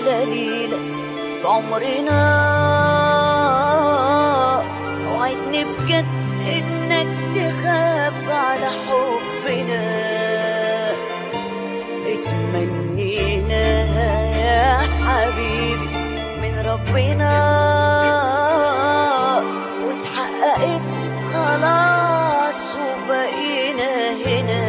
أحلى ليلة في عمرنا وعدني بجد إنك تخاف على حبنا اتمنيناها يا حبيبي من ربنا واتحققت خلاص وبقينا هنا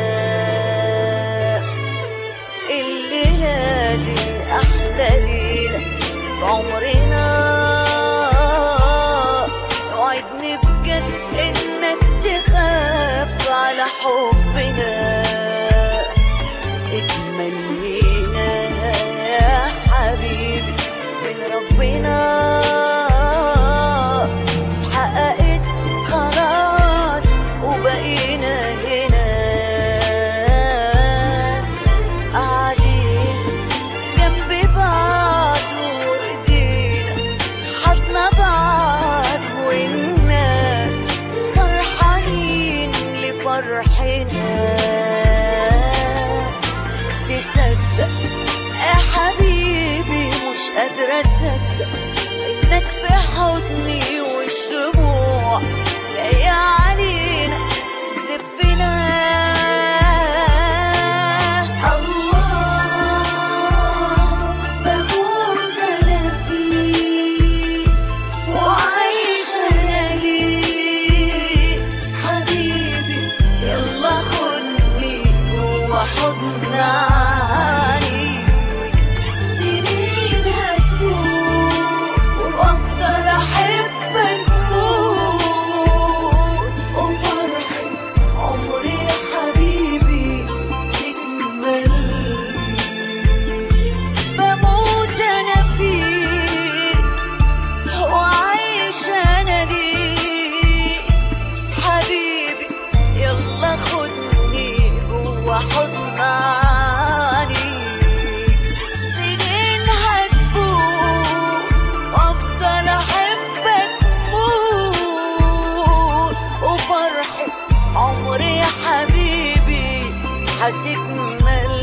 الليلة دي أحلى ليلة في عمرنا وعدني بجد إنك تخاف على حبنا اتمنيناها يا حبيبي من ربنا اتحققت خلاص وبقينا هنا قاعدين جنب بعض وايدينا حضنا بعض والناس فرحانين لفرحنا تصدق يا حبيبي مش قادرة أصدق إنك في حضني والشموع جاية علينا زفنا الله بموت أنا فيك وعايشة أنا ليك حبيبي يلا خدني جوا حضن عينيك سنين هتفوت وأفضل أحبك موت وفرحة عمري يا حبيبي تكمل بموت أنا فيك وعايش أنا ليك حبيبي يلا خدني جوا حضن عينيك سنين هتفوت وأفضل أحبك موت وفرحة عمري يا حبيبي هتكمل